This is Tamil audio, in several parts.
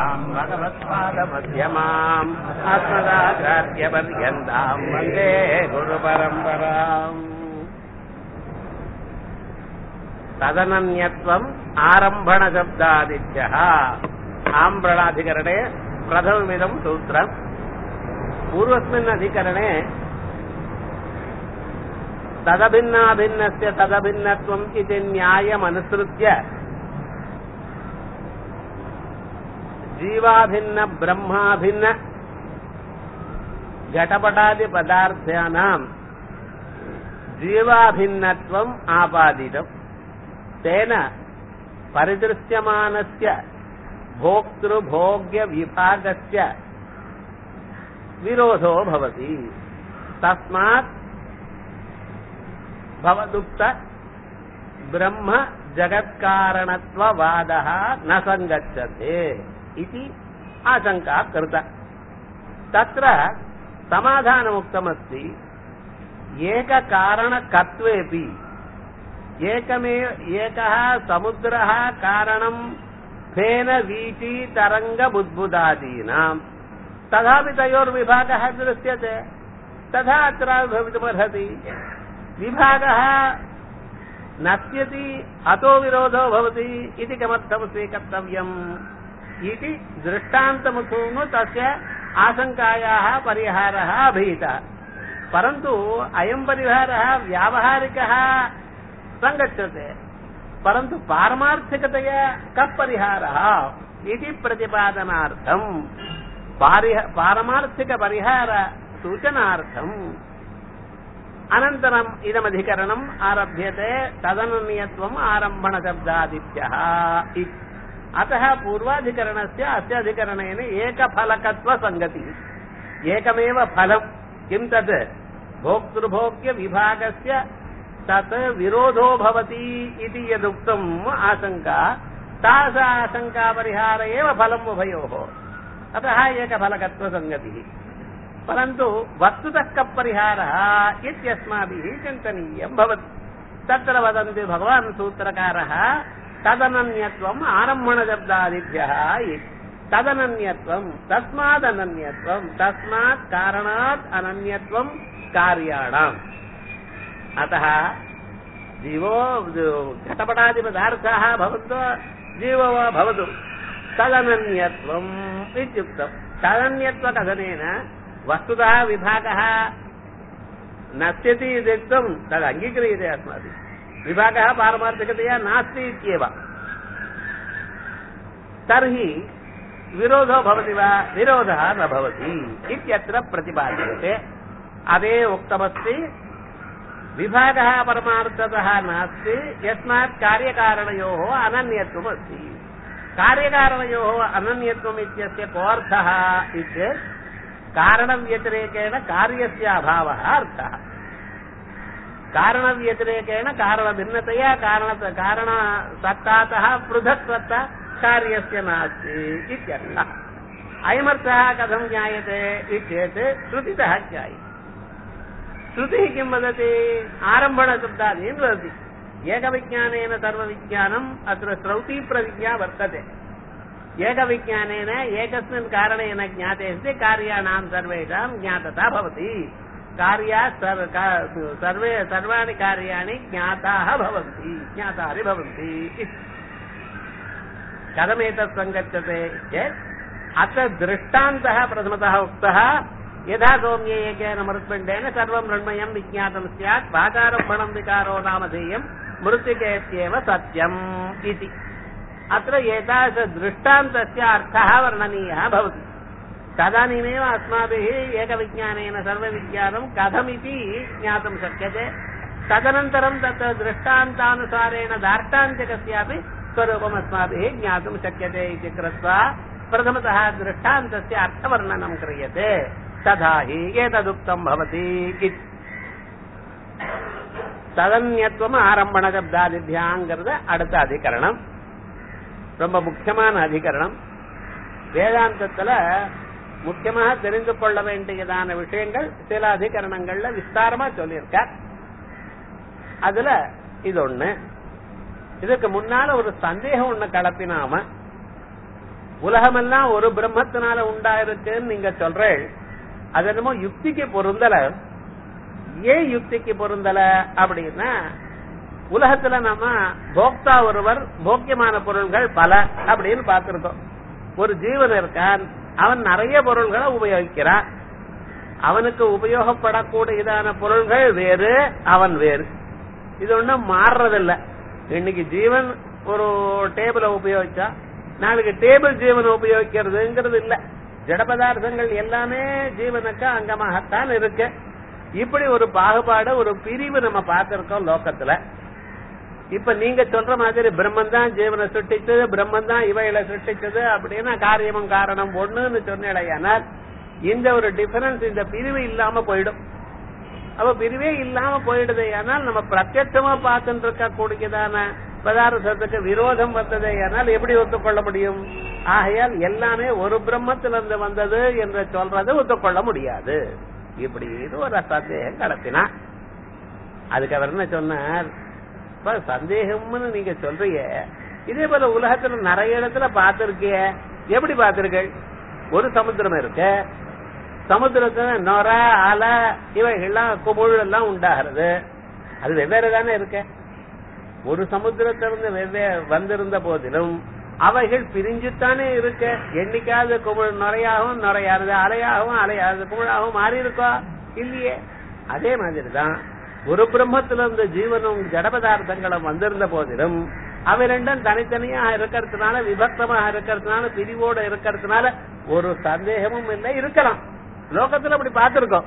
சதாசிவசமாரம்பாம் பகவத்பாதமத்தியமாம் ஆத்மதாச்சாரியபர்யந்தாம் வந்தே குரு பரம்பராம் तदनन्यत्वम् आरम्भणशब्दादित्यः आम्रणाधिकरणे प्रथममिदम् सूत्रम् पूर्वस्मिन् अधिकरणे तदभिन्नाभिन्नस्य तदभिन्नत्वम् इति न्यायमनुसृत्य जीवाभिन्न ब्रह्माभिन्न घटपटादिपदार्थानाम् जीवाभिन्नत्वम् आपादितम् तेन परिदृश्यमानस्य भोक्तृभोग्यविभागस्य विरोधो भवति तस्मात् भवदुक्त ब्रह्म जगत्कारणत्ववादः न सङ्गच्छते इति आशङ्का कृता तत्र समाधानमुक्तमस्ति एककारणकत्वेऽपि एकमेव एकः समुद्रः कारणम् फेन वीची तरङ्गबुद्बुदादीनाम् तथापि तयोर्विभागः दृश्यते तथा अत्र भवितुमर्हति विभागः नश्यति अतो विरोधो भवति इति किमर्थं स्वीकर्तव्यम् इति दृष्टान्तमुखोनु तस्य आशङ्कायाः परिहारः अभीतः परन्तु अयम् परिहारः व्यावहारिकः सङ्गच्छते परन्तु पारमार्थिकतया कः परिहारः इति प्रतिपादनार्थम् पारमार्थिकपरिहार सूचनार्थम् अनन्तरम् इदमधिकरणम् आरभ्यते तदनन्यत्वम् आरम्भणशब्दादित्यः इति अतः पूर्वाधिकरणस्य अस्य अधिकरणेन एकफलकत्वसङ्गतिः एकमेव फलम् किम् तत् भोक्तृभोग्यविभागस्य तत् विरोधो भवति इति यदुक्तम् आशङ्का तास आशङ्कापरिहार एव फलम् उभयोः अतः एकफलकत्वसङ्गतिः परन्तु वस्तुतः कः परिहारः इत्यस्माभिः चिन्तनीयम् भवति तत्र वदन्ति भगवान् सूत्रकारः तदनन्यत्वम् आरम्भणशब्दादिभ्यः इति तदनन्यत्वम् तस्मादनन्यत्वम् तस्मात् कारणात् अनन्यत्वम् कार्याणाम् अतः जीवो घटपटादिपदार्थाः भवन्तो जीवो वा भवतु तदनन्यत्वम् इत्युक्तम् तदन्यत्वकथनेन वस्तुतः विभागः नश्यति इत्युक्तम् तद् अङ्गीक्रियते अस्माभिः विभागः पारमार्थिकतया नास्ति इत्येव तर्हि विरोधो भवति वा विरोधः न भवति इत्यत्र प्रतिपाद्यते अदे उक्तमस्ति विभागः परमार्थतः नास्ति यस्मात् कार्यकारणयोः अनन्यत्वमस्ति कार्यकारणयोः अनन्यत्वम् इत्यस्य कोऽर्थः इत्येत् कारणव्यतिरेकेण कार्यस्य अभावः अर्थः कारणव्यतिरेकेण कारणभिन्नतया कारण कारणसत्तातः पृथक्सत्ता कार्यस्य नास्ति इत्यर्थः अयमर्थः कथं ज्ञायते इत्येत् श्रुतितः ज्ञायते श्रुतिः किं वदति आरम्भणशब्दादीन् वदति एकविज्ञानेन सर्वविज्ञानम् अत्र श्रौतीप्रविज्ञा वर्तते एकविज्ञानेन एकस्मिन् कारणेन ज्ञाते अस्ति कार्याणां सर्वेषां ज्ञातता भवति कार्या सर्वे सर्वाणि कार्याणि ज्ञाताः भवन्ति ज्ञातानि भवन्ति कथमेतत् सङ्गच्छते चेत् अत्र दृष्टान्तः प्रथमतः उक्तः यथा सौम्ये एकेन मरुत्पिण्डेन सर्वं मृण्मयं विज्ञातं स्यात् वाचारम्भणं विकारो नामधेयं मृत्तिकेत्येव सत्यम् इति अत्र एतादृष्टान्तस्य अर्थः वर्णनीयः भवति तदानीमेव अस्माभिः एकविज्ञानेन सर्वविज्ञानं कथमिति ज्ञातुं शक्यते तदनन्तरं तत्र दृष्टान्तानुसारेण दार्ष्टान्तिकस्यापि स्वरूपम् अस्माभिः ज्ञातुं शक्यते इति कृत्वा प्रथमतः दृष्टान्तस्य अर्थवर्णनं क्रियते तथा हि एतदुक्तं भवति इति ததன்யத்துவம் ஆரம்பண சப்தாதிபியாங்கிறது அடுத்த அதிகரணம் ரொம்ப முக்கியமான அதிகரணம் வேதாந்தத்துல முக்கியமாக தெரிந்து கொள்ள வேண்டியதான விஷயங்கள் சில அதிகரணங்கள்ல விஸ்தாரமா சொல்லியிருக்கார் அதுல இது ஒண்ணு இதுக்கு முன்னால ஒரு சந்தேகம் ஒண்ணு கலப்பினாம உலகமெல்லாம் ஒரு பிரம்மத்தினால உண்டாயிருக்குன்னு நீங்க சொல்றேன் அது என்னமோ யுக்திக்கு பொருந்தல ஏன் யுக்திக்கு பொருந்தல அப்படின்னா உலகத்துல நம்ம போக்தா ஒருவர் போக்கியமான பொருள்கள் பல அப்படின்னு பார்த்திருக்கோம் ஒரு ஜீவன் இருக்கான் அவன் நிறைய பொருள்களை உபயோகிக்கிறான் அவனுக்கு உபயோகப்படக்கூடியதான பொருள்கள் வேறு அவன் வேறு இது ஒண்ணும் மாறுறதில்ல இன்னைக்கு ஜீவன் ஒரு டேபிள உபயோகிச்சா நாளைக்கு டேபிள் ஜீவனை உபயோகிக்கிறதுங்கிறது இல்ல ஜட பதார்த்தங்கள் எல்லாமே ஜீவனுக்கு அங்கமாகத்தான் இருக்கு இப்படி ஒரு பாகுபாடு ஒரு பிரிவு நம்ம பார்த்திருக்கோம் லோகத்துல இப்ப நீங்க சொல்ற மாதிரி பிரம்மன் தான் ஜீவனை சுட்டிச்சது பிரம்மன் தான் இவைகளை சுட்டிச்சது அப்படின்னா காரியமும் காரணம் ஒண்ணுன்னு சொன்னேடையானால் இந்த ஒரு டிஃபரன்ஸ் இந்த பிரிவு இல்லாம போயிடும் அப்ப பிரிவே இல்லாம போயிடுதே ஆனால் நம்ம பிரத்யட்சமா பார்த்துட்டு இருக்க கூடியதான பதார்த்தத்துக்கு விரோதம் வந்ததே ஆனால் எப்படி ஒத்துக்கொள்ள முடியும் ஆகையால் எல்லாமே ஒரு பிரம்மத்திலிருந்து வந்தது என்று சொல்றதை ஒத்துக்கொள்ள முடியாது இப்படி இது ஒரு சந்தேகம் கடத்தினா அதுக்கு அவர் என்ன சொன்னார் இப்ப சந்தேகம்னு நீங்க சொல்றீங்க இதே போல உலகத்துல நிறைய இடத்துல பார்த்திருக்கிய எப்படி பார்த்திருக்கீள் ஒரு சமுத்திரம் இருக்கு சமுத்திரத்துல நொர அலை இவைகள்லாம் குமிழ் எல்லாம் உண்டாகிறது அது வெவ்வேறு தானே இருக்கு ஒரு சமுத்திரத்திலிருந்து வெவ்வேறு வந்திருந்த போதிலும் அவைகள் பிரிஞ்சுத்தானே இருக்க என்னைக்காவது குமிழ் நுரையாகவும் நுரையானது அலையாகவும் அலையானது குமிழாகவும் மாறி இருக்கோ இல்லையே அதே மாதிரிதான் ஒரு பிரம்மத்திலிருந்து ஜீவனும் ஜட பதார்த்தங்களும் வந்திருந்த போதிலும் அவை ரெண்டும் தனித்தனியா இருக்கிறதுனால விபக்தமாக இருக்கிறதுனால பிரிவோட இருக்கிறதுனால ஒரு சந்தேகமும் இல்லை இருக்கலாம் லோகத்துல அப்படி பார்த்திருக்கோம்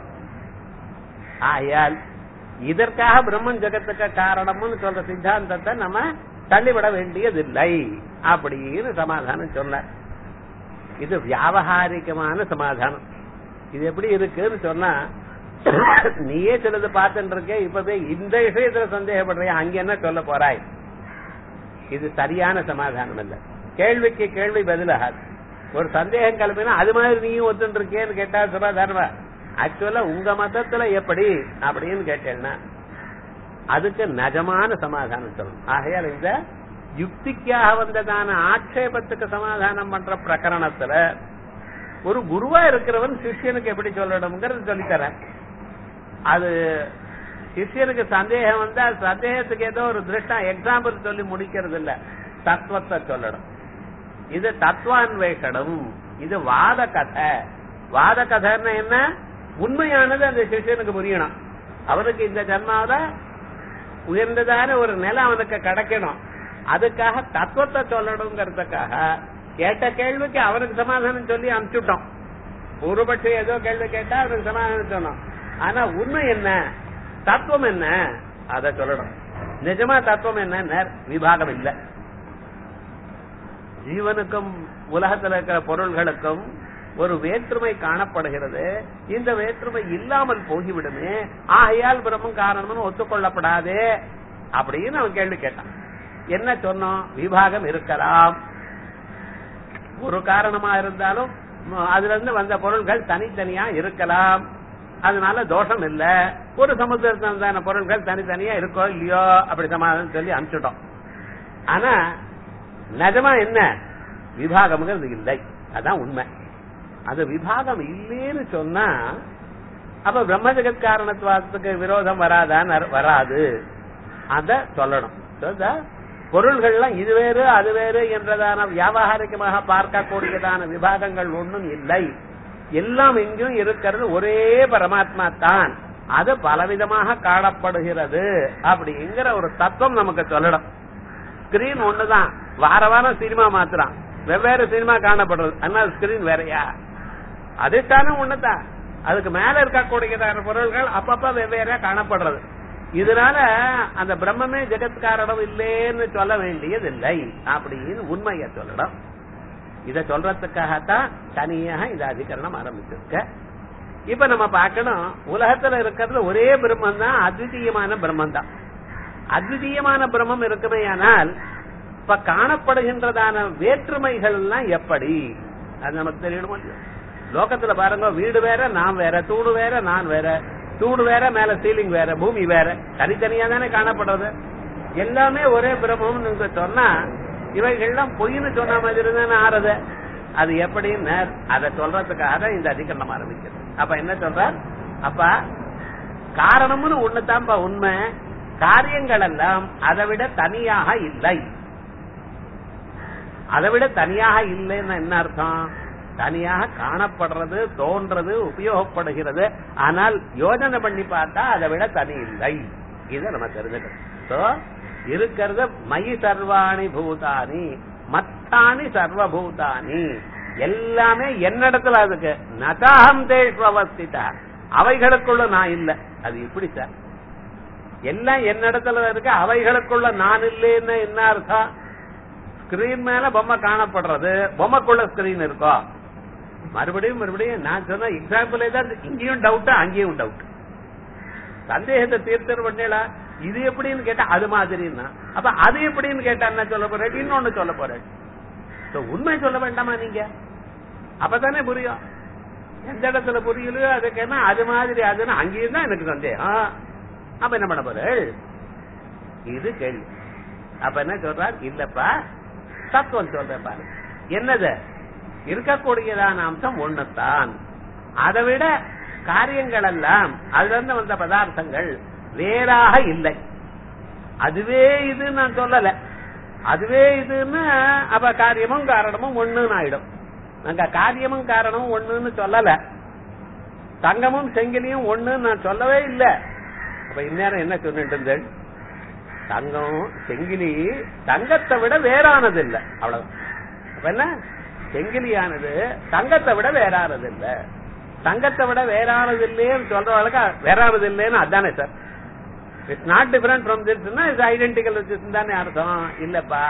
ஆயால் இதற்காக பிரம்மன் ஜெகத்துக்கு காரணம்னு சொல்ற சித்தாந்தத்தை நம்ம தள்ளிவிட வேண்டியதில்லை அப்படின்னு சமாதானம் சொன்ன இது வியாபகாரிகமான சமாதானம் இது எப்படி இருக்குன்னு சொன்னா நீயே சிலது பார்த்துட்டு இருக்க இப்பவே இந்த விஷயத்துல சந்தேகப்படுறியா அங்க என்ன சொல்ல போறாய் இது சரியான சமாதானம் இல்ல கேள்விக்கு கேள்வி பதிலாகாது ஒரு சந்தேகம் கிளம்பினா அது மாதிரி நீயும் ஒத்துட்டு இருக்கேன்னு கேட்டா சமாதானமா ஆக்சுவலா உங்க மதத்துல எப்படி அப்படின்னு கேட்டேன்னா அதுக்கு நிஜமான சமாதானம் சொல்லணும் ஆகையால் இந்த யுக்திக்காக வந்ததான ஆட்சேபத்துக்கு சமாதானம் பண்ற பிரகரணத்துல ஒரு குருவா இருக்கிறவன் சிஷ்யனுக்கு எப்படி சொல்லணுங்கிறது சொல்லித்தரேன் அது சிஷ்யனுக்கு சந்தேகம் வந்தா சந்தேகத்துக்கு ஏதோ ஒரு திருஷ்டா எக்ஸாம்பிள் சொல்லி முடிக்கிறது இல்ல தத்துவத்தை சொல்லணும் இது தத்துவான்வேஷனம் இது வாத கதை வாத கதைன்னா என்ன உண்மையானது அந்த சிஷ்யனுக்கு புரியணும் அவனுக்கு இந்த ஜன்மாவில உயர்ந்ததான ஒரு நிலை அவனுக்கு கிடைக்கணும் அதுக்காக தத்துவத்தை சொல்லணுங்கிறதுக்காக கேட்ட கேள்விக்கு அவனுக்கு சமாதானம் சொல்லி அனுப்பிச்சுட்டோம் பூர்வபட்சம் ஏதோ கேள்வி கேட்டா அவனுக்கு சமாதானம் சொன்னோம் ஆனா உண்மை என்ன தத்துவம் என்ன அத சொல்லணும் நிஜமா தத்துவம் என்ன விபாகம் இல்ல ஜீவனுக்கும் உலகத்தில் இருக்கிற பொருள்களுக்கும் ஒரு வேற்றுமை காணப்படுகிறது இந்த வேற்றுமை இல்லாமல் போகிவிடுமே ஆகையால் பிரம்மம் காரணம்னு ஒத்துக்கொள்ளப்படாதே அப்படின்னு அவன் கேள்வி கேட்டான் என்ன சொன்னோம் விபாகம் இருக்கலாம் ஒரு காரணமா இருந்தாலும் அதுல இருந்து வந்த பொருள்கள் தனித்தனியா இருக்கலாம் அதனால தோஷம் இல்ல ஒரு சமுத்திரத்தான பொருள்கள் தனித்தனியா இருக்கோ இல்லையோ அப்படி சமாதானம் சொல்லி அனுப்பிச்சிட்டோம் ஆனா நிஜமா என்ன விபாகம்ங்கிறது இல்லை அதான் உண்மை அது விபாகம் இல்லேன்னு சொன்னா அப்ப பிரம்ம ஜெகத் காரணத்துவத்துக்கு விரோதம் வராதான் வராது அத சொல்லணும் பொருள்கள்லாம் இது வேறு அது வேறு என்றதான வியாபாரிகமாக பார்க்கக்கூடியதான விபாகங்கள் ஒன்றும் இல்லை எல்லாம் எங்கும் இருக்கிறது ஒரே பரமாத்மா தான் அது பலவிதமாக காணப்படுகிறது அப்படிங்கிற ஒரு தத்துவம் நமக்கு சொல்லணும் ஸ்கிரீன் ஒண்ணுதான் வார வாரம் சினிமா மாத்துறான் வெவ்வேறு சினிமா காணப்படுறது அதனால ஸ்கிரீன் வேறையா அதிஷ்டானம் ஒண்ணுதான் அதுக்கு மேல இருக்கக்கூடியதான பொருள்கள் அப்பப்ப வெவ்வேறா காணப்படுறது இதனால அந்த பிரம்மமே ஜெகத் காரணம் இல்லேன்னு சொல்ல வேண்டியதில்லை அப்படின்னு உண்மையை சொல்லணும் இத சொல்றதுக்காகத்தான் தனியாக இந்த அதிகரணம் ஆரம்பிச்சிருக்க இப்ப நம்ம பார்க்கணும் உலகத்துல இருக்கிறது ஒரே பிரம்மம் தான் அத்விதீயமான பிரம்மம் தான் அத்விதீயமான பிரம்மம் இருக்குமே ஆனால் இப்ப காணப்படுகின்றதான வேற்றுமைகள் எல்லாம் எப்படி அது நமக்கு தெரியணுமோ லோகத்துல பாருங்க வீடு வேற நான் வேற தூடு வேற நான் வேற தூடு வேற மேல சீலிங் வேற பூமி வேற தனித்தனியா தானே காணப்படுறது எல்லாமே ஒரே பிரம்மம் சொன்னா இவைகள்லாம் பொய்னு சொன்ன மாதிரி தானே ஆறுது அது எப்படின்னு அதை சொல்றதுக்காக தான் இந்த அதிகரணம் ஆரம்பிக்கிறது அப்ப என்ன சொல்றார் அப்ப காரணம்னு ஒண்ணுதான்ப்பா உண்மை காரியங்கள் எல்லாம் அதை விட தனியாக இல்லை அதை விட தனியாக இல்லைன்னு என்ன அர்த்தம் தனியாக காணப்படுறது தோன்றது உபயோகப்படுகிறது ஆனால் யோஜனை பண்ணி பார்த்தா அதை விட தனி இல்லை இதை நம்ம தெரிஞ்சுக்கணும் So, இருக்கிறது மயி சர்வாணி பூதானி மத்தானி சர்வபூதானி எல்லாமே என்னிடத்துல அதுக்கு நதாகம் தேஷ்வஸ்திதா அவைகளுக்குள்ள நான் இல்ல அது எப்படி சார் எல்லாம் என்னிடத்துல இருக்கு அவைகளுக்குள்ள நான் இல்லைன்னு என்ன அர்த்தம் ஸ்கிரீன் மேல பொம்மை காணப்படுறது பொம்மைக்குள்ள ஸ்கிரீன் இருக்கோ மறுபடியும் மறுபடியும் நான் சொன்ன எக்ஸாம்பிளே தான் இங்கேயும் டவுட் அங்கேயும் டவுட் சந்தேகத்தை தீர்த்தர் பண்ணல இது எப்படின்னு கேட்டா அது மாதிரின்னா அப்ப அது எப்படின்னு கேட்டா என்ன சொல்ல போறேன் இன்னொன்னு சொல்ல போறேன் So, உண்மை சொல்ல வேண்டாமா நீங்க அப்பதானே புரியும் எந்த இடத்துல புரியலையோ அதுக்கு என்ன அது மாதிரி அதுன்னு அங்கேயும் தான் எனக்கு சந்தேகம் அப்ப என்ன பண்ண போற இது கேள்வி அப்ப என்ன சொல்றார் இல்லப்பா தத்துவம் சொல்றேன் பாரு என்னது இருக்கக்கூடியதான அம்சம் ஒண்ணுத்தான் அதை விட காரியங்கள் எல்லாம் அதுல இருந்து வந்த பதார்த்தங்கள் வேறாக இல்லை அதுவே இது நான் சொல்லல அதுவே இதுன்னு அப்ப காரியமும் காரணமும் ஒண்ணுன்னு ஆயிடும் நாங்க காரியமும் காரணமும் ஒண்ணுன்னு சொல்லல தங்கமும் செங்கிலியும் ஒண்ணுன்னு நான் சொல்லவே இல்ல அப்ப இந்நேரம் என்ன சொல்லிட்டு இருந்தேன் தங்கம் செங்கிலி தங்கத்தை விட வேறானது இல்ல அவ்வளவு அப்ப என்ன செங்கிலியானது தங்கத்தை விட வேறானது இல்ல தங்கத்தை விட வேறானது இல்லைன்னு சொல்றவளுக்கு வேறானது இல்லைன்னு அதானே sir it's not different from திஸ்னா இட்ஸ் ஐடென்டிக்கல் தானே அர்த்தம் இல்லப்பா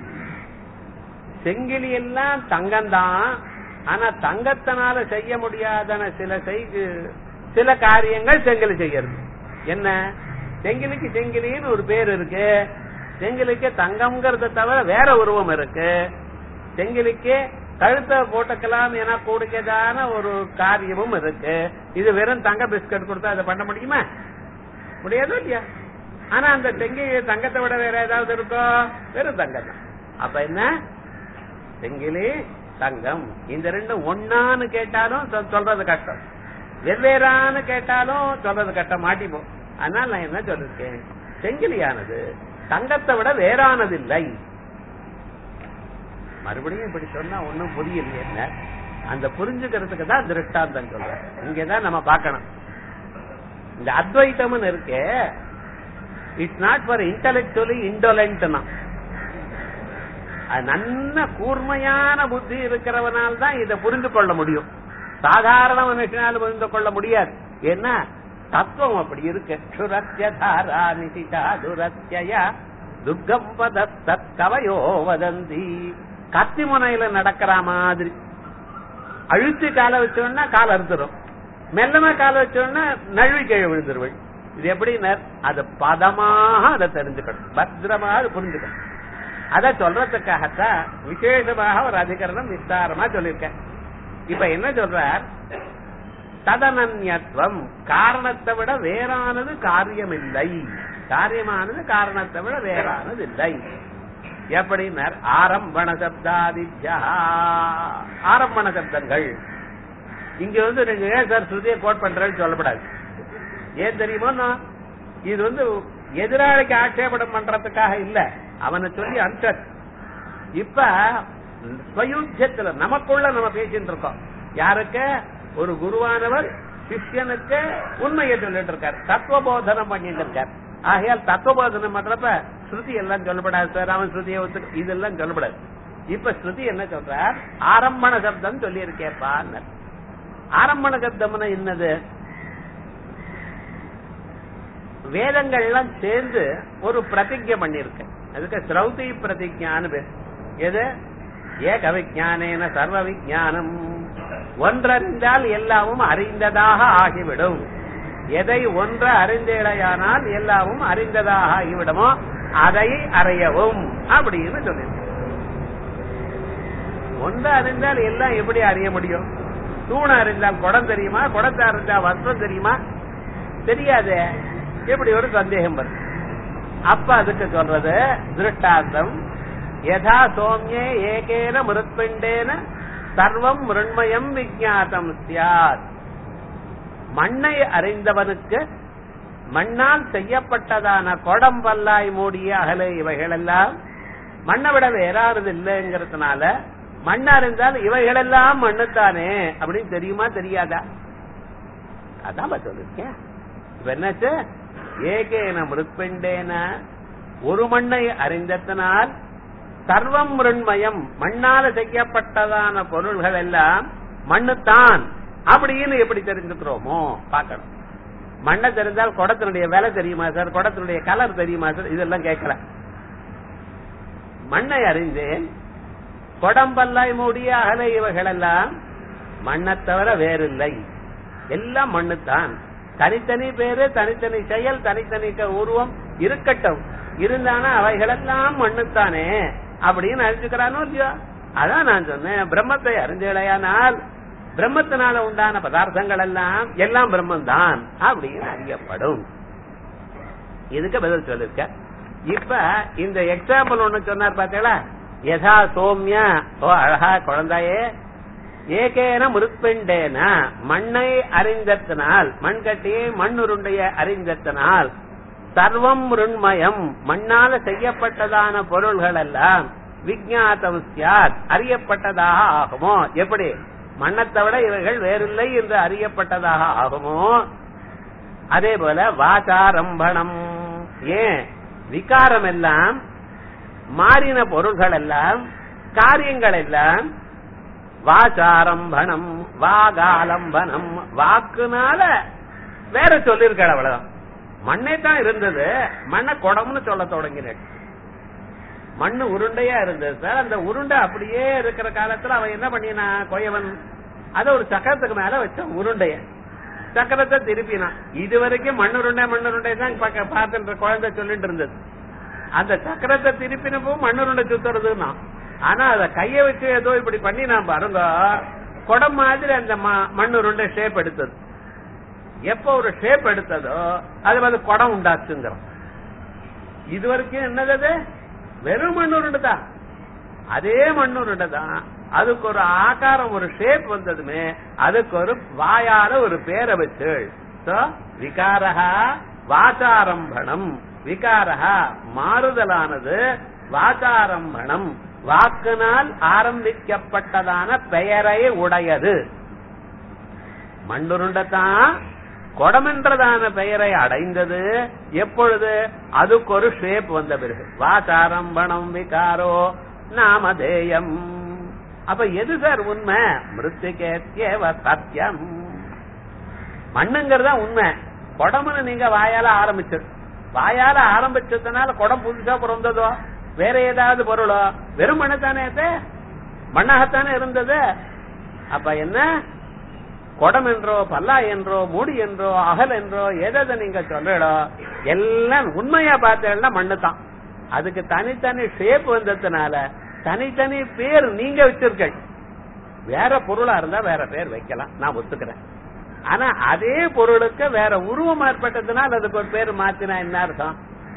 செங்கிலி எல்லாம் தங்கம் தான் ஆனா தங்கத்தினால செய்ய முடியாதன சில செய்து சில காரியங்கள் செங்கிலி செய்யறது என்ன செங்கிலிக்கு செங்கிலின்னு ஒரு பேர் இருக்கு செங்கிலிக்கு தங்கம்ங்கிறத தவிர வேற உருவம் இருக்கு செங்கிலிக்கு கழுத்தை போட்டுக்கலாம் என கூடியதான ஒரு காரியமும் இருக்கு இது வெறும் தங்க பிஸ்கட் கொடுத்தா அதை பண்ண முடியுமா முடியாதோ இல்லையா ஆனா அந்த செங்கி தங்கத்தை விட வேற ஏதாவது இருக்கோ வெறும் தங்கம் தான் அப்ப என்ன செங்கிலி தங்கம் இந்த ரெண்டும் ஒன்னான்னு கேட்டாலும் சொ- சொல்றது கஷ்டம் வெவ்வேறான்னு கேட்டாலும் சொல்றது கஷ்டம் மாட்டிப்போம் அதனால நான் என்ன சொல்லிருக்கேன் செங்கிலியானது தங்கத்தை விட வேறானது இல்லை மறுபடியும் இப்படி சொன்னா ஒண்ணும் புரியல என்ன அந்த புரிஞ்சுக்கிறதுக்கு தான் திருஷ்டாந்தம் சொல்றேன் இங்கதான் நம்ம பார்க்கணும் இந்த அத்வைத்தம்னு இருக்கு இட்ஸ் நாட் ஃபார் இன்டலெக்சுவலி இண்டோலன்ட்னா அது நல்ல கூர்மையான புத்தி இருக்கிறவனால் தான் இதை புரிந்து கொள்ள முடியும் சாதாரண மனுஷனால புரிந்து கொள்ள முடியாது ஏன்னா தத்துவம் அப்படி இருக்கு க்ஷுரஸ்ய தாரா நிசிதா துரத்யய துர்கம் பதத் கவயோ வதந்தி கத்தி முனையில நடக்கிற மாதிரி அழுத்தி காலை வச்சோன்னா கால் அறுத்துரும் மெல்லமா காலை வச்சோன்னா நழுவி கீழே விழுந்துருவள் இது எப்படின்னா அது பதமாக அதை தெரிஞ்சுக்கணும் பத்திரமாக அதை புரிஞ்சுக்கணும் அதை சொல்றதுக்காகத்தான் விசேஷமாக ஒரு அதிகரணம் விஸ்தாரமா சொல்லியிருக்கேன் இப்ப என்ன சொல்றார் ததனன்யத்துவம் காரணத்தை விட வேறானது காரியமில்லை காரியமானது காரணத்தை விட வேறானது இல்லை எப்படின்னார் ஆரம்பண சப்தாதித்யா ஆரம்பண சப்தங்கள் இங்க வந்து நீங்க ஏன் சார் ஸ்ருதியை கோட் பண்றேன்னு சொல்லப்படாது ஏன் தெரியுமா இது வந்து எதிராளிக்கு ஆட்சேபனம் பண்றதுக்காக இல்ல அவனை சொல்லி அன்சர் இப்ப ஸ்வயுத்தியத்துல நமக்குள்ள நம்ம பேசிட்டு இருக்கோம் யாருக்கு ஒரு குருவானவர் சிஷ்யனுக்கு உண்மையை சொல்லிட்டு இருக்கார் தத்துவபோதனம் பண்ணிட்டு இருக்கார் ஆகையால் தத்துவபோதனம் பண்றப்ப ஸ்ருதி எல்லாம் சொல்லப்படாது சார் அவன் ஸ்ருதியை ஒத்து இதெல்லாம் சொல்லப்படாது இப்ப ஸ்ருதி என்ன சொல்றார் ஆரம்பண சப்தம் சொல்லி இருக்கேப்பா ஆரம்பண சப்தம்னா என்னது வேதங்கள் எல்லாம் சேர்ந்து ஒரு பிரதிஜை பண்ணிருக்கு அதுக்கு ஸ்ரௌதி பிரதிஜான்னு பேர் எது ஏக விஜானேன சர்வ விஜானம் ஒன்றறிந்தால் எல்லாமும் அறிந்ததாக ஆகிவிடும் எதை ஒன்று அறிந்தேடையானால் எல்லாமும் அறிந்ததாக ஆகிவிடுமோ அதை அறியவும் அப்படின்னு சொல்லிருக்கு ஒன்று அறிந்தால் எல்லாம் எப்படி அறிய முடியும் தூணை அறிந்தால் குடம் தெரியுமா குடத்தை அறிந்தால் வஸ்திரம் தெரியுமா தெரியாதே இப்படி ஒரு சந்தேகம் வருது அப்ப அதுக்கு சொல்றது திருஷ்டாந்தம் யதா சோமியே ஏகேன மிருத்பிண்டேன சர்வம் மிருண்மயம் விஜாதம் சியாத் மண்ணை அறிந்தவனுக்கு மண்ணால் செய்யப்பட்டதான கொடம்பல்லாய் மூடிய அகலை இவைகளெல்லாம் மண்ணை விட வேறாவது இல்லைங்கிறதுனால மண் அறிந்தால் இவைகளெல்லாம் மண்ணுத்தானே அப்படின்னு தெரியுமா தெரியாதா அதான் சொல்லிருக்கேன் இப்ப என்னாச்சு ஏகேன மிருத்பிண்டேன ஒரு மண்ணை அறிந்ததனால் சர்வம் மிருண்மயம் மண்ணால செய்யப்பட்டதான பொருள்கள் எல்லாம் மண்ணுத்தான் அப்படின்னு எப்படி தெரிஞ்சுக்கிறோமோ பார்க்கணும் மண்ணை தெரிந்தால் குடத்தினுடைய விலை தெரியுமா சார் குடத்தினுடைய கலர் தெரியுமா சார் இதெல்லாம் கேட்கல மண்ணை அறிந்தேன் கொடம்பல்லாய் மூடிய அகல இவைகளெல்லாம் மண்ணை தவிர வேறில்லை எல்லாம் மண்ணுத்தான் தனித்தனி பேரு தனித்தனி செயல் தனித்தனி க- உருவம் இருக்கட்டும் இருந்தானா அவைகளெல்லாம் மண்ணுத்தானே அப்படின்னு அறிஞ்சுக்கிறானோ இல்லையோ அதான் நான் சொன்னேன் பிரம்மத்தை அறிஞ்சலையானால் பிரம்மத்தினால உண்டான பதார்த்தங்கள் எல்லாம் எல்லாம் பிரம்மந்தான் அப்படின்னு அறியப்படும் இதுக்கு பதில் சொல்லிருக்க இப்ப இந்த எக்ஸாம்பிள் ஒண்ணு சொன்னார் பாத்தீங்களா யதா சோம்ய ஓ அழகா குழந்தையே ஏகேன முருத்பெண்டேன மண்ணை அறிந்தத்தினால் மண்கட்டியை மண்ணுருண்டைய அறிந்தத்தினால் சர்வம் ருண்மயம் மண்ணால செய்யப்பட்டதான பொருள்கள் எல்லாம் விஜாத்தம் சியாத் அறியப்பட்டதாக ஆகுமோ எப்படி மண்ணத்தை விட இவைகள் வேறில்லை என்று அறியப்பட்டதாக ஆகுமோ அதே போல வாசாரம்பணம் ஏன் விகாரம் எல்லாம் மாறின பொருள்கள் எல்லாம் காரியங்கள் எல்லாம் வாசாரம்பணம் வாகாலம்பனம் வாக்குனால வேற சொல்லிருக்காள் அவ்வளவுதான் மண்ணே தான் இருந்தது மண்ணை குடம்னு சொல்ல தொடங்கினேன் மண்ணு உருண்டையா இருந்தது சார் அந்த உருண்டை அப்படியே இருக்கிற காலத்துல அவன் என்ன பண்ணினா கொயவன் அத ஒரு சக்கரத்துக்கு மேல வச்சான் உருண்டைய சக்கரத்தை திருப்பினான் இது வரைக்கும் மண்ணுருண்டை மண்ணுருண்டை தான் பக்க- பார்த்துன்ற குழந்தை சொல்லிட்டு இருந்தது அந்த சக்கரத்தை திருப்பினப்போ மண்ணுருண்டை சுத்துறதுன்னா ஆனா அத கைய வச்சு ஏதோ இப்படி பண்ணி நான் பாருங்க குடம் மாதிரி அந்த ம- மண்ணுருண்டை ஷேப் எடுத்தது எப்ப ஒரு ஷேப் எடுத்ததோ அது வந்து குடம் உண்டாச்சுங்கிறோம் இது வரைக்கும் என்னது அது? வெறும் மண்ணுருண்டை தான் அதே மண்ணுருண்டை தான் அதுக்கு ஒரு ஆகாரம் ஒரு ஷேப் வந்ததுமே அதுக்கு ஒரு வாயால ஒரு பேரை வச்சு So, விகாரஹா வாசாரம்பணம் விகாரஹா மாறுதலானது வாசாரம்பணம் வாக்கினால் ஆரம்பிக்கப்பட்டதான பெயரை உடையது மண்ணுருண்டத்தான் கொடமென்றதான பெயரை அடைந்தது எப்பொழுது அதுக்கு ஒரு ஷேப் வந்த பிறகு வாசாரம்பணம் விகாரோ நாமதேயம் அப்ப எது சார் உண்மை மிருத்திகேத்யேவ சத்தியம் மண்ணுங்கிறதா உண்மை குடம்னு நீங்க வாயால ஆரம்பிச்சது வாயால ஆரம்பிச்சதுனால குடம் புதுசா பிறந்ததோ வேற ஏதாவது பொருளோ வெறும் மண்ணத்தானே அது மண்ணாகத்தானே இருந்தது அப்ப என்ன குடம் என்றோ பல்லா என்றோ மூடி என்றோ அகல் என்றோ எதை நீங்க சொல்றோ எல்லாம் உண்மையா பார்த்தேன்னா மண்ணு தான் அதுக்கு தனித்தனி ஷேப் வந்ததுனால தனித்தனி பேர் நீங்க வச்சிருக்க வேற பொருளா இருந்தா வேற பேர் வைக்கலாம் நான் ஒத்துக்கிறேன் ஆனா அதே பொருளுக்கு வேற உருவம் ஏற்பட்டதுனால அதுக்கு ஒரு பேர் மாத்தினா என்ன அர்த்தம்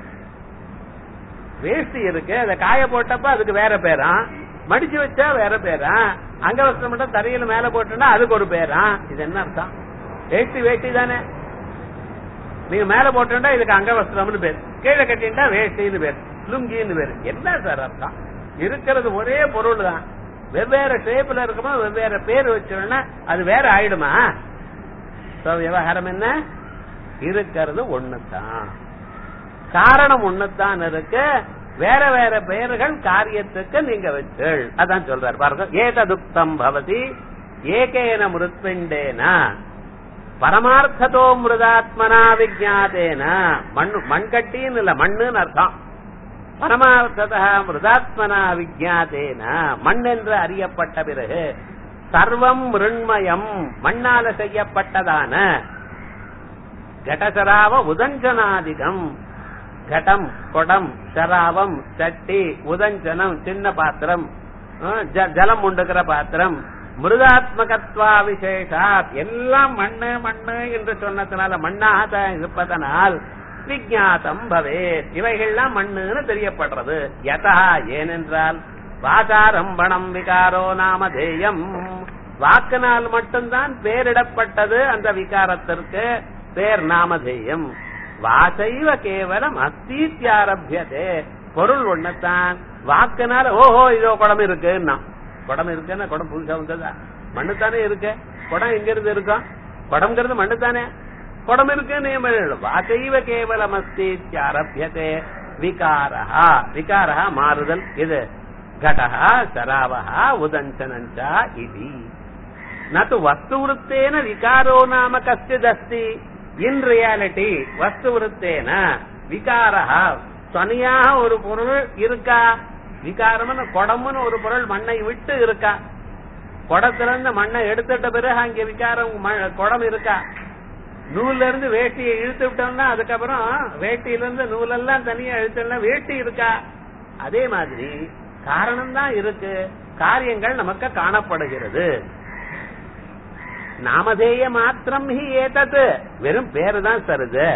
வேஷ்டி இருக்கு அதை காய போட்டப்ப அதுக்கு வேற பேரா மடிச்சு வச்சா வேற பேரா அங்கவஸ்திரம் மட்டும் தரையில மேல போட்டோம்னா அதுக்கு ஒரு பேரா இது என்ன அர்த்தம் வேஷ்டி வேஷ்டி தானே நீங்க மேல போட்டோம்னா இதுக்கு அங்கவஸ்திரம்னு பேர் கீழே கட்டிட்டா வேஷ்டின்னு பேர் லுங்கின்னு பேர் என்ன சார் அர்த்தம் இருக்கிறது ஒரே பொருள் தான் வெவ்வேறு ஷேப்ல இருக்குமோ வெவ்வேறு பேர் வச்சோம்னா அது வேற ஆயிடுமா So, விவகாரம் என்ன இருக்கிறது ஒண்ணுதான் காரணம் ஒண்ணுதான் இருக்கு வேற வேற பெயர்கள் காரியத்துக்கு நீங்க வச்சு அதான் சொல்றாரு பாருங்க ஏததுக்தம் பவதி ஏகேன மிருத்பிண்டேன பரமார்த்ததோ மிருதாத்மனா விஜாதேன மண் மண்கட்டின்னு இல்ல மண்ணுன்னு அர்த்தம் பரமார்த்ததா மிருதாத்மனா விஜாதேன மண் என்று அறியப்பட்ட பிறகு சர்வம் மிருண்மயம் மண்ணால செய்யப்பட்டதான கடசராவ உதஞ்சனாதிகம் கடம் கொடம் சராவம் சட்டி உதஞ்சனம் சின்ன பாத்திரம் அஹ், ஜ- ஜலம் உண்டுகிற பாத்திரம் மிருதாத்மகத்வா விசேஷாத் எல்லாம் மண்ணு மண்ணு என்று சொன்னதுனால மண்ணாக தான் இருப்பதனால் விஜாத்தம் பவேத் இவைகள்லாம் மண்ணுன்னு தெரியப்படுறது யதா ஏனென்றால் வாசாரம்பணம் விகாரோ நாமதேயம் வாக்கினால் மட்டும்தான் பேரிடப்பட்டது அந்த விகாரத்திற்கு பேர் நாமதேயம் வாசைவ கேவலம் அஸ்தீத்தியாரபியதே பொருள் ஒண்ணத்தான் வாக்குனால ஓஹோ இதோ குடம் இருக்குன்னா குடம் இருக்குன்னா குடம் புதுசா வந்ததா மண்ணு தானே இருக்கு குடம் எங்க இருந்து இருக்கும் குடம்ங்கிறது மண்ணு தானே குடம் இருக்குன்னு வாசைவ கேவலம் அஸ்தீத்தியாரபியதே விகாரஹா விகாரஹா மாறுதல் இது கடஹா சராவஹா உதஞ்சனஞ்சா இது நது வஸ்துவருத்தேன விகாரோ நாம கஷ்டிதஸ்தி இன் ரியாலிட்டி வஸ்துவருத்தேன விகாரஹா தனியாக ஒரு பொருள் இருக்கா விகாரம்னு குடம்னு ஒரு பொருள் மண்ணை விட்டு இருக்கா குடத்துல இருந்து மண்ணை எடுத்துட்ட பிறகு அங்க விகாரம் ம- குடம் இருக்கா நூல்ல இருந்து வேட்டியை இழுத்து விட்டோம்னா அதுக்கப்புறம் வேட்டியில இருந்து நூலெல்லாம் தனியா இழுத்தோம்னா வேட்டி இருக்கா அதே மாதிரி காரணம் தான் இருக்கு காரியங்கள் நமக்கு காணப்படுகிறது நாமதேய மாத்திரம் ஹி ஏதது வெறும் பேரு தான் சருது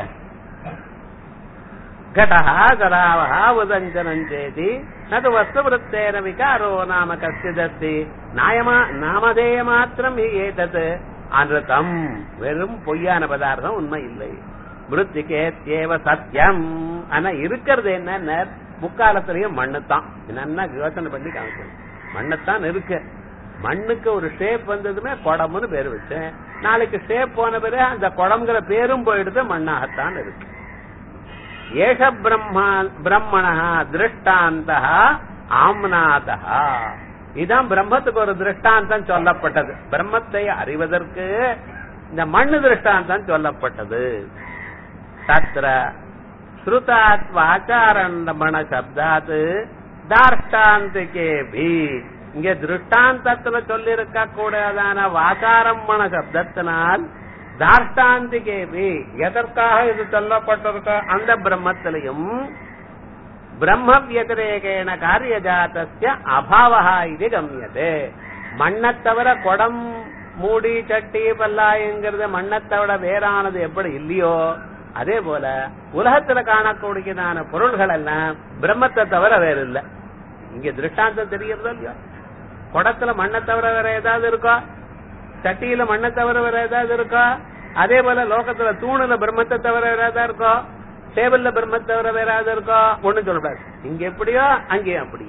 घटः गरावः उदञ्जनम् चेति न तु वस्तुवृत्तेन विकारो नाम कश्चिदस्ति नायमा நாமதேயமாத்திரம் ஹி ஏதத் அனுதம் வெறும் பொய்யான பதார்த்தம் உண்மை இல்லை மிருத்திகேத்யேவ சத்தியம் ஆனா இருக்கிறது என்ன முக்காலத்திலயும் மண்ணுத்தான் நல்லா யோசனை பண்ணி காமிக்கணும் மண்ணுத்தான் இருக்கு மண்ணுக்கு ஒரு ஷேப் வந்ததுமே குடம்னு பேர் வச்சேன் நாளைக்கு ஷேப் போன பிறகு அந்த குடம்ங்கிற பேரும் போயிடுது மண்ணாகத்தான் இருக்கு ஏஷ பிரம்மா பிரம்மண திருஷ்டாந்த ஆம்நாத இதான் பிரம்மத்துக்கு ஒரு திருஷ்டாந்தம் சொல்லப்பட்டது பிரம்மத்தை அறிவதற்கு இந்த மண்ணு திருஷ்டாந்தம் சொல்லப்பட்டது தத்ர ஸ்ருதாத் வாச்சாரண்டமண சப்தாத் தார்ஷ்டாந்திகே பி இங்க திருஷ்டாந்தத்துல சொல்லிருக்க கூடாதான வாச்சாரம்மண சப்தத்தினால் தார்ஷ்டாந்திகேபி எதற்காக இது சொல்லப்பட்டிருக்க அந்த பிரம்மத்திலையும் பிரம்ம வியதிரேகேன காரியஜாத்திய அபாவா இது கம்யது மண்ணை தவிர குடம் மூடி சட்டி பல்லாயங்கிறது மண்ணை தவிர வேறானது எப்படி இல்லையோ அதே போல உலகத்துல காணக்கூடியதான பொருள்கள் எல்லாம் பிரம்மத்தை தவிர வேற இல்ல இங்க திருஷ்டாந்தம் தெரியறதோ இல்லையோ குடத்துல மண்ணை தவிர வேற ஏதாவது இருக்கோ சட்டியில மண்ணை தவிர வேற ஏதாவது இருக்கோ அதே போல லோகத்துல தூணுல பிரம்மத்தை தவிர வேற ஏதாவது இருக்கோ டேபிள்ல பிரம்மத்தை தவிர வேற ஏதாவது இருக்கோ ஒண்ணும் சொல்லக்கூடாது இங்க எப்படியோ அங்கேயும் அப்படி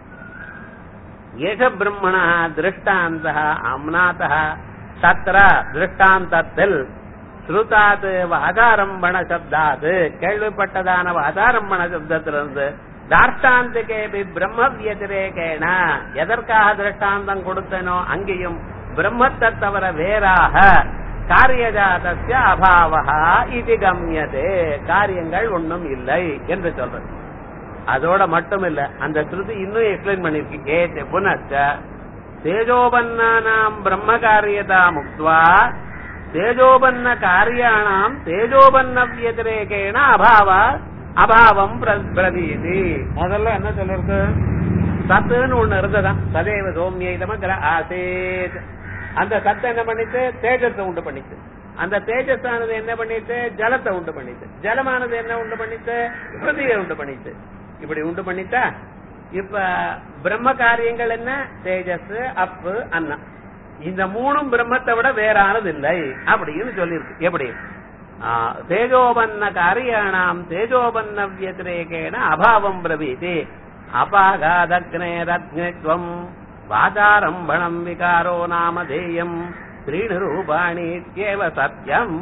ஏக பிரம்மண திருஷ்டாந்த அம்நாத தத்திர திருஷ்டாந்தத்தில் ஸ்ருதாத் வாதாரம்பண சப்தாத் கேள்விப்பட்டதான வாதாரம்பண சப்தத்திலிருந்து தார்ஷ்டாந்திகேபி பிரம்ம வியதிரேகேன எதற்காக திருஷ்டாந்தம் கொடுத்தனோ அங்கேயும் பிரம்மத்தை தவிர வேறாக காரியஜாதஸ்ய அபாவா இது கம்யதே காரியங்கள் ஒண்ணும் இல்லை என்று சொல்றது அதோட மட்டும் இல்ல அந்த ஸ்ருதி இன்னும் எக்ஸ்பிளைன் பண்ணிருக்கு ஏ புனச்ச தேஜோபன்னானாம் பிரம்ம காரியதா முக்துவா தேஜோபன்ன காரியாணாம் தேஜோபன்ன வியதிரேகேன அபாவ அபாவம் பிர- பிரதீதி முதல்ல என்ன சொல்லிருக்கு சத்துன்னு ஒண்ணு இருந்ததான் சதேவ சோமியை நமக்கிற ஆசேத் அந்த சத்து என்ன பண்ணிச்சு தேஜத்தை உண்டு பண்ணிச்சு அந்த தேஜஸானது என்ன பண்ணிச்சு ஜலத்தை உண்டு பண்ணிச்சு ஜலமானது என்ன உண்டு பண்ணிச்சு பிருத்தியை உண்டு பண்ணிச்சு இப்படி உண்டு பண்ணிட்டா இப்ப பிரம்ம காரியங்கள் என்ன தேஜஸ் அப்பு அன்னம் இந்த மூணும் பிரம்மத்தை விட வேறானது இல்லை அப்படின்னு சொல்லியிருக்கு எப்படி ஆ, தேஜோபன்ன காரியாணாம் தேஜோபன்ன வியதிரேகேன அபாவம் பிரவீதி அபாகாதக்னே ரத்னத்வம் வாதாரம்பணம் விகாரோ நாம தேயம் த்ரீணு ரூபாணி இத்யேவ சத்யம்